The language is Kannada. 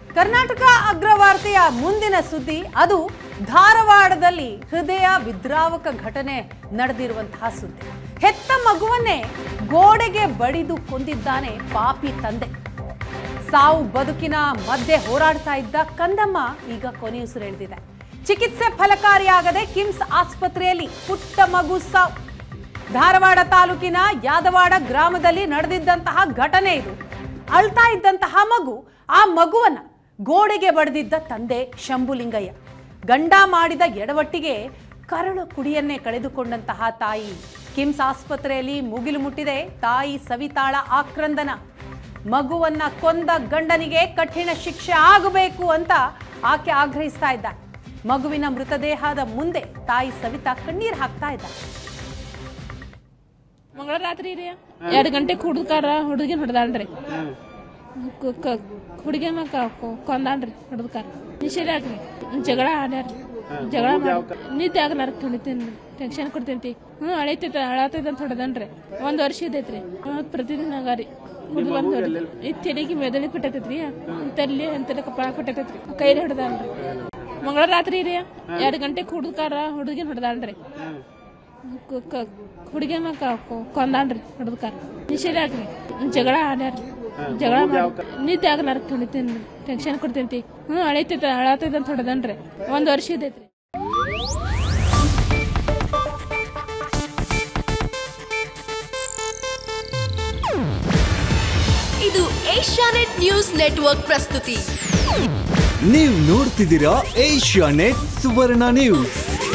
ಕರ್ನಾಟಕ ಅಗ್ರವಾರ್ತೆಯ ಮುಂದಿನ ಸುದ್ದಿ ಅದು ಧಾರವಾಡದಲ್ಲಿ ಹೃದಯ ವಿದ್ರಾವಕ ಘಟನೆ ನಡೆದಿರುವಂತಹ ಸುದ್ದಿ ಹೆತ್ತ ಮಗುವನ್ನೇ ಗೋಡೆಗೆ ಬಡಿದು ಕೊಂದಿದ್ದಾನೆ ಪಾಪಿ ತಂದೆ ಸಾವು ಬದುಕಿನ ಮಧ್ಯೆ ಹೋರಾಡ್ತಾ ಇದ್ದ ಕಂದಮ್ಮ ಈಗ ಕೊನೆಯುಸಿರೆಳೆದಿದೆ ಚಿಕಿತ್ಸೆ ಫಲಕಾರಿಯಾಗದೆ ಕಿಮ್ಸ್ ಆಸ್ಪತ್ರೆಯಲ್ಲಿ ಪುಟ್ಟ ಮಗು ಸಾವು ಧಾರವಾಡ ತಾಲೂಕಿನ ಯಾದವಾಡ ಗ್ರಾಮದಲ್ಲಿ ನಡೆದಿದ್ದಂತಹ ಘಟನೆ ಇದು ಅಳ್ತಾ ಇದ್ದಂತಹ ಮಗು ಆ ಮಗುವನ್ನ ಗೋಡೆಗೆ ಬಡಿದಿದ್ದ ತಂದೆ ಶಂಭುಲಿಂಗಯ್ಯ ಗಂಡ ಮಾಡಿದ ಎಡವಟ್ಟಿಗೆ ಕರಳು ಕುಡಿಯನ್ನೇ ಕಳೆದುಕೊಂಡಂತಹ ತಾಯಿ ಕಿಮ್ಸ್ ಆಸ್ಪತ್ರೆಯಲ್ಲಿ ಮುಗಿಲು ಮುಟ್ಟಿದೆ ತಾಯಿ ಸವಿತಾಳ ಆಕ್ರಂದನ ಮಗುವನ್ನ ಕೊಂದ ಗಂಡನಿಗೆ ಕಠಿಣ ಶಿಕ್ಷೆ ಆಗಬೇಕು ಅಂತ ಆಕೆ ಆಗ್ರಹಿಸ್ತಾ ಇದ್ದ ಮಗುವಿನ ಮೃತದೇಹದ ಮುಂದೆ ತಾಯಿ ಸವಿತಾ ಕಣ್ಣೀರ್ ಹಾಕ್ತಾ ಇದ್ದ ಮಂಗಳ ರಾತ್ರಿ ರೀ ಎರಡು ಗಂಟೆಗೆ ಹುಡುಗಾರ ಹುಡುಗಿನ ಹೊಡೆದಾಳ್ರಿ ಹುಡುಗಿನ ಕೊಂದಾಳ್ರಿ ಹುಡುಗಾರ ನಿಷೇಧ ಆಗ್ರಿ ಜಗಳ ಆಡ್ಯಾರ್ರಿ ಜಗಳ ಮಾಡಿ ನಿದ್ದೆ ಆಗಲಾರ ತುಳಿತೀನಿ ಟೆನ್ಷನ್ ಕೊಡ್ತೇನ್ತಿ ಹ್ಞೂ ಅಳೈತೈತ ಅಳತೈತ ಅಂತ ಹೊಡೆದನ್ರಿ ಒಂದ್ ವರ್ಷ ಇದೈತ್ರಿ ಮತ್ತ್ ಪ್ರತಿದಿನ ಆಗಾರಿ ಕುಡ್ದು ಬಂದ್ ಹೊಡಿ ಈ ತೆಲಿಗೆ ಮೆದಳಿ ಕೊಟ್ಟೈತ್ರಿ ತಲ್ಲಿ ಅಂತೆಲ್ಲ ಕಪಾಳ ಕೊಟ್ಟೈತ್ರಿ ಕೈಲಿ ಹೊಡೆದಾಳ್ರಿ ಮಂಗಳ ರಾತ್ರಿ ರೀ ಎರಡು ಗಂಟೆಗೆ ಹುಡುಗಾರ ಹುಡುಗಿನ ಹೊಡೆದಾಳ್ರಿ ಹುಡುಗಿನ ಕೊಂದಾಳ್ರಿ ಹುಡುಗಾರ ನಿಷೇಧ ಆಗ್ರಿ ಜಗಳ ಆಡ್ಯಾರ್ರಿ ಜಗಳ ಮಾಡಿ ನಿದ್ದೆ ಆಗಲಾರ ತುಳಿತೀನಿ ಟೆನ್ಷನ್ ಕೊಡ್ತೇನ್ತಿ ಹ್ಞೂ ಅಳೈತೈತ ಅಳತೈತ ಅಂತ ಹೊಡೆದನ್ರಿ ಒಂದ್ ವರ್ಷ ಇದೈತ್ರಿ ಇದು ಏಷ್ಯಾನೆಟ್ ನ್ಯೂಸ್ ನೆಟ್ವರ್ಕ್ ಪ್ರಸ್ತುತಿ ನೀವು ನೋಡ್ತಿದ್ದೀರಾ ಏಷ್ಯಾ ನೆಟ್ ಸುವರ್ಣ ನ್ಯೂಸ್